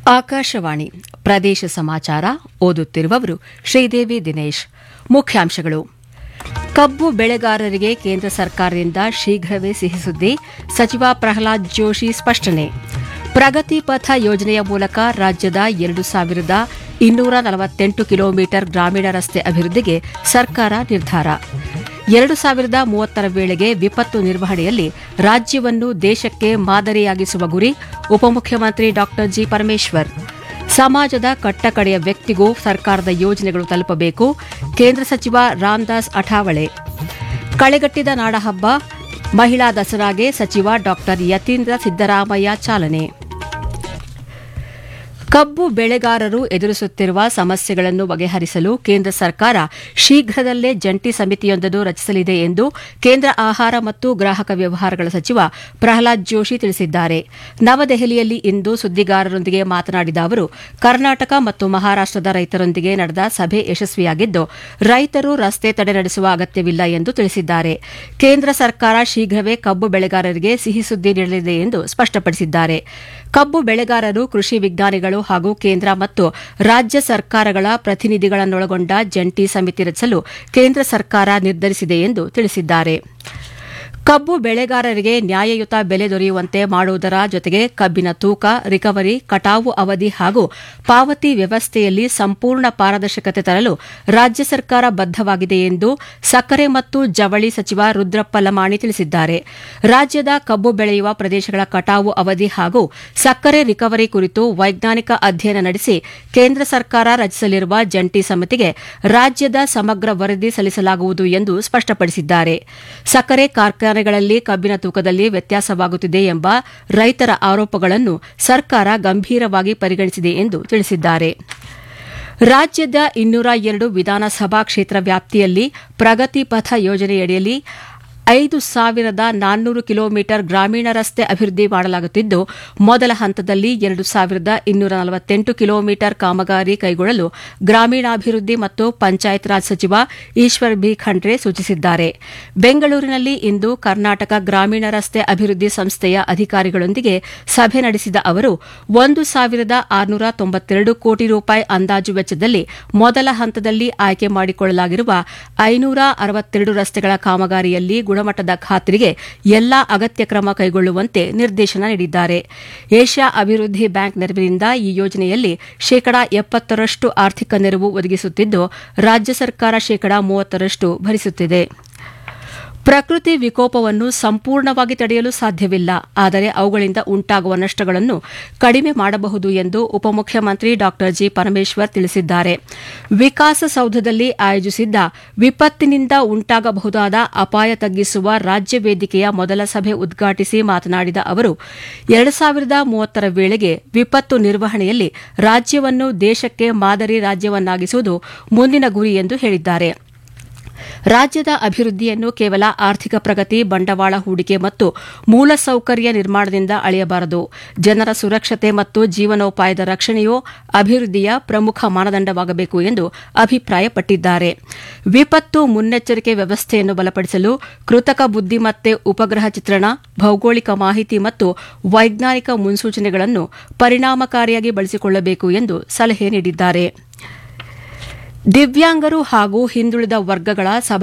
ಆಕಾಶವಾಣಿ ಪ್ರದೇಶ ಸಮಾಚಾರ ಓದುತ್ತಿರುವವರು ಶ್ರೀದೇವಿ ದಿನೇಶ್ ಮುಖ್ಯಾಂಶಗಳು ಕಬ್ಬು ಬೆಳೆಗಾರರಿಗೆ ಕೇಂದ್ರ ಸರ್ಕಾರದಿಂದ ಶೀಘ್ರವೇ ಸಿಹಿ ಸುದ್ದಿ ಸಚಿವ ಪ್ರಹ್ಲಾದ್ ಜೋಶಿ ಸ್ಪಷ್ಟನೆ ಪ್ರಗತಿ ಪಥ ಯೋಜನೆಯ ಮೂಲಕ ರಾಜ್ಯದ ಎರಡು ಸಾವಿರದ ಇನ್ನೂರ ನಲವತ್ತೆಂಟು ಕಿಲೋಮೀಟರ್ ಗ್ರಾಮೀಣ ರಸ್ತೆ ಅಭಿವೃದ್ಧಿಗೆ ಸರ್ಕಾರ ನಿರ್ಧಾರ ಎರಡು ಸಾವಿರದ ಮೂವತ್ತರ ವೇಳೆಗೆ ವಿಪತ್ತು ನಿರ್ವಹಣೆಯಲ್ಲಿ ರಾಜ್ಯವನ್ನು ದೇಶಕ್ಕೆ ಮಾದರಿಯಾಗಿಸುವ ಗುರಿ ಉಪಮುಖ್ಯಮಂತ್ರಿ ಡಾ ಜಿ ಪರಮೇಶ್ವರ್ ಸಮಾಜದ ಕಟ್ಟಕಡೆಯ ವ್ಯಕ್ತಿಗೂ ಸರ್ಕಾರದ ಯೋಜನೆಗಳು ತಲುಪಬೇಕು ಕೇಂದ್ರ ಸಚಿವ ರಾಮದಾಸ್ ಅಠಾವಳೆ ಕಳೆಗಟ್ಟಿದ ನಾಡಹಬ್ಬ ಮಹಿಳಾ ದಸರಾಗೆ ಸಚಿವ ಡಾ ಯತೀಂದ್ರ ಸಿದ್ದರಾಮಯ್ಯ ಚಾಲನೆ ಕಬ್ಬು ಬೆಳೆಗಾರರು ಎದುರಿಸುತ್ತಿರುವ ಸಮಸ್ಯೆಗಳನ್ನು ಬಗೆಹರಿಸಲು ಕೇಂದ್ರ ಸರ್ಕಾರ ಶೀಘ್ರದಲ್ಲೇ ಜಂಟಿ ಸಮಿತಿಯೊಂದನ್ನು ರಚಿಸಲಿದೆ ಎಂದು ಕೇಂದ್ರ ಆಹಾರ ಮತ್ತು ಗ್ರಾಹಕ ವ್ಯವಹಾರಗಳ ಸಚಿವ ಪ್ರಹ್ಲಾದ್ ಜೋಶಿ ತಿಳಿಸಿದ್ದಾರೆ ನವದೆಹಲಿಯಲ್ಲಿ ಇಂದು ಸುದ್ದಿಗಾರರೊಂದಿಗೆ ಮಾತನಾಡಿದ ಅವರು ಕರ್ನಾಟಕ ಮತ್ತು ಮಹಾರಾಷ್ಟದ ರೈತರೊಂದಿಗೆ ನಡೆದ ಸಭೆ ಯಶಸ್ವಿಯಾಗಿದ್ದು ರೈತರು ರಸ್ತೆ ತಡೆ ನಡೆಸುವ ಅಗತ್ಯವಿಲ್ಲ ಎಂದು ತಿಳಿಸಿದ್ದಾರೆ ಕೇಂದ್ರ ಸರ್ಕಾರ ಶೀಘ್ರವೇ ಕಬ್ಬು ಬೆಳೆಗಾರರಿಗೆ ಸಿಹಿ ಸುದ್ದಿ ನೀಡಲಿದೆ ಎಂದು ಸ್ಪಷ್ಟಪಡಿಸಿದ್ದಾರೆ ಕಬ್ಬು ಬೆಳೆಗಾರರು ಕೃಷಿ ವಿಜ್ಞಾನಿಗಳು ಹಾಗೂ ಕೇಂದ್ರ ಮತ್ತು ರಾಜ್ಯ ಸರ್ಕಾರಗಳ ಪ್ರತಿನಿಧಿಗಳನ್ನೊಳಗೊಂಡ ಜಂಟಿ ಸಮಿತಿ ರಚಿಸಲು ಕೇಂದ್ರ ಸರ್ಕಾರ ನಿರ್ಧರಿಸಿದೆ ಎಂದು ತಿಳಿಸಿದ್ದಾರೆ ಕಬ್ಬು ಬೆಳೆಗಾರರಿಗೆ ನ್ಯಾಯಯುತ ಬೆಲೆ ದೊರೆಯುವಂತೆ ಮಾಡುವುದರ ಜೊತೆಗೆ ಕಬ್ಬಿನ ತೂಕ ರಿಕವರಿ ಕಟಾವು ಅವಧಿ ಹಾಗೂ ಪಾವತಿ ವ್ಯವಸ್ಥೆಯಲ್ಲಿ ಸಂಪೂರ್ಣ ಪಾರದರ್ಶಕತೆ ತರಲು ರಾಜ್ಯ ಸರ್ಕಾರ ಬದ್ದವಾಗಿದೆ ಎಂದು ಸಕ್ಕರೆ ಮತ್ತು ಜವಳಿ ಸಚಿವ ರುದ್ರಪ್ಪ ಲಮಾಣಿ ತಿಳಿಸಿದ್ದಾರೆ ರಾಜ್ಯದ ಕಬ್ಬು ಬೆಳೆಯುವ ಪ್ರದೇಶಗಳ ಕಟಾವು ಅವಧಿ ಹಾಗೂ ಸಕ್ಕರೆ ರಿಕವರಿ ಕುರಿತು ವೈಜ್ಞಾನಿಕ ಅಧ್ಯಯನ ನಡೆಸಿ ಕೇಂದ್ರ ಸರ್ಕಾರ ರಚಿಸಲಿರುವ ಜಂಟಿ ಸಮಿತಿಗೆ ರಾಜ್ಯದ ಸಮಗ್ರ ವರದಿ ಸಲ್ಲಿಸಲಾಗುವುದು ಎಂದು ಸ್ಪಷ್ಟಪಡಿಸಿದ್ದಾರೆ ಸಕ್ಕರೆ ಕಾರ್ಖಾನೆಗಳಲ್ಲಿ ಕಬ್ಬಿನ ತೂಕದಲ್ಲಿ ವ್ಯತ್ಯಾಸವಾಗುತ್ತಿದೆ ಎಂಬ ರೈತರ ಆರೋಪಗಳನ್ನು ಸರ್ಕಾರ ಗಂಭೀರವಾಗಿ ಪರಿಗಣಿಸಿದೆ ಎಂದು ತಿಳಿಸಿದ್ದಾರೆ ರಾಜ್ಯದ ಇನ್ನೂರ ಎರಡು ವಿಧಾನಸಭಾ ಕ್ಷೇತ್ರ ವ್ಯಾಪ್ತಿಯಲ್ಲಿ ಪ್ರಗತಿ ಪಥ ಯೋಜನೆಯಡಿಯಲ್ಲಿ ಐದು ಸಾವಿರದ ನಾನ್ನೂರು ಕಿಲೋಮೀಟರ್ ಗ್ರಾಮೀಣ ರಸ್ತೆ ಅಭಿವೃದ್ಧಿ ಮಾಡಲಾಗುತ್ತಿದ್ದು ಮೊದಲ ಹಂತದಲ್ಲಿ ಎರಡು ಸಾವಿರದ ಇನ್ನೂರ ನಲವತ್ತೆಂಟು ಕಿಲೋಮೀಟರ್ ಕಾಮಗಾರಿ ಕೈಗೊಳ್ಳಲು ಗ್ರಾಮೀಣಾಭಿವೃದ್ಧಿ ಮತ್ತು ಪಂಚಾಯತ್ ರಾಜ್ ಸಚಿವ ಈಶ್ವರ್ ಬಿ ಖಂಡ್ರೆ ಸೂಚಿಸಿದ್ದಾರೆ ಬೆಂಗಳೂರಿನಲ್ಲಿ ಇಂದು ಕರ್ನಾಟಕ ಗ್ರಾಮೀಣ ರಸ್ತೆ ಅಭಿವೃದ್ಧಿ ಸಂಸ್ಥೆಯ ಅಧಿಕಾರಿಗಳೊಂದಿಗೆ ಸಭೆ ನಡೆಸಿದ ಅವರು ಒಂದು ಸಾವಿರದ ಆರುನೂರ ತೊಂಬತ್ತೆರಡು ಕೋಟಿ ರೂಪಾಯಿ ಅಂದಾಜು ವೆಚ್ಚದಲ್ಲಿ ಮೊದಲ ಹಂತದಲ್ಲಿ ಆಯ್ಕೆ ಮಾಡಿಕೊಳ್ಳಲಾಗಿರುವ ಐನೂರ ಅರವತ್ತೆರಡು ರಸ್ತೆಗಳ ಕಾಮಗಾರಿಯಲ್ಲಿ ಗುಣಮಟ್ಟದ ಖಾತ್ರಿಗೆ ಎಲ್ಲಾ ಅಗತ್ಯ ಕ್ರಮ ಕೈಗೊಳ್ಳುವಂತೆ ನಿರ್ದೇಶನ ನೀಡಿದ್ದಾರೆ ಏಷ್ಯಾ ಅಭಿವೃದ್ಧಿ ಬ್ಯಾಂಕ್ ನೆರವಿನಿಂದ ಈ ಯೋಜನೆಯಲ್ಲಿ ಶೇಕಡಾ ಎಪ್ಪತ್ತರಷ್ಟು ಆರ್ಥಿಕ ನೆರವು ಒದಗಿಸುತ್ತಿದ್ದು ರಾಜ್ಯ ಸರ್ಕಾರ ಶೇಕಡಾ ಮೂವತ್ತರಷ್ಟು ಭರಿಸುತ್ತಿದೆ ಪ್ರಕೃತಿ ವಿಕೋಪವನ್ನು ಸಂಪೂರ್ಣವಾಗಿ ತಡೆಯಲು ಸಾಧ್ಯವಿಲ್ಲ ಆದರೆ ಅವುಗಳಿಂದ ಉಂಟಾಗುವ ನಷ್ಟಗಳನ್ನು ಕಡಿಮೆ ಮಾಡಬಹುದು ಎಂದು ಉಪಮುಖ್ಯಮಂತ್ರಿ ಡಾ ಜಿ ಪರಮೇಶ್ವರ್ ತಿಳಿಸಿದ್ದಾರೆ ವಿಕಾಸಸೌಧದಲ್ಲಿ ಆಯೋಜಿಸಿದ್ದ ವಿಪತ್ತಿನಿಂದ ಉಂಟಾಗಬಹುದಾದ ಅಪಾಯ ತಗ್ಗಿಸುವ ರಾಜ್ಯ ವೇದಿಕೆಯ ಮೊದಲ ಸಭೆ ಉದ್ಘಾಟಿಸಿ ಮಾತನಾಡಿದ ಅವರು ಎರಡು ಸಾವಿರದ ಮೂವತ್ತರ ವೇಳೆಗೆ ವಿಪತ್ತು ನಿರ್ವಹಣೆಯಲ್ಲಿ ರಾಜ್ಯವನ್ನು ದೇಶಕ್ಕೆ ಮಾದರಿ ರಾಜ್ಯವನ್ನಾಗಿಸುವುದು ಮುಂದಿನ ಗುರಿ ಎಂದು ಹೇಳಿದ್ದಾರೆ ರಾಜ್ಯದ ಅಭಿವೃದ್ಧಿಯನ್ನು ಕೇವಲ ಆರ್ಥಿಕ ಪ್ರಗತಿ ಬಂಡವಾಳ ಹೂಡಿಕೆ ಮತ್ತು ಮೂಲಸೌಕರ್ಯ ನಿರ್ಮಾಣದಿಂದ ಅಳೆಯಬಾರದು ಜನರ ಸುರಕ್ಷತೆ ಮತ್ತು ಜೀವನೋಪಾಯದ ರಕ್ಷಣೆಯೂ ಅಭಿವೃದ್ಧಿಯ ಪ್ರಮುಖ ಮಾನದಂಡವಾಗಬೇಕು ಎಂದು ಅಭಿಪ್ರಾಯಪಟ್ಟಿದ್ದಾರೆ ವಿಪತ್ತು ಮುನ್ನೆಚ್ಚರಿಕೆ ವ್ಯವಸ್ಥೆಯನ್ನು ಬಲಪಡಿಸಲು ಕೃತಕ ಬುದ್ದಿಮತ್ತೆ ಉಪಗ್ರಹ ಚಿತ್ರಣ ಭೌಗೋಳಿಕ ಮಾಹಿತಿ ಮತ್ತು ವೈಜ್ಞಾನಿಕ ಮುನ್ಸೂಚನೆಗಳನ್ನು ಪರಿಣಾಮಕಾರಿಯಾಗಿ ಬಳಸಿಕೊಳ್ಳಬೇಕು ಎಂದು ಸಲಹೆ ನೀಡಿದ್ದಾರೆ ದಿವ್ಯಾಂಗರು ಹಾಗೂ ಹಿಂದುಳಿದ ವರ್ಗಗಳ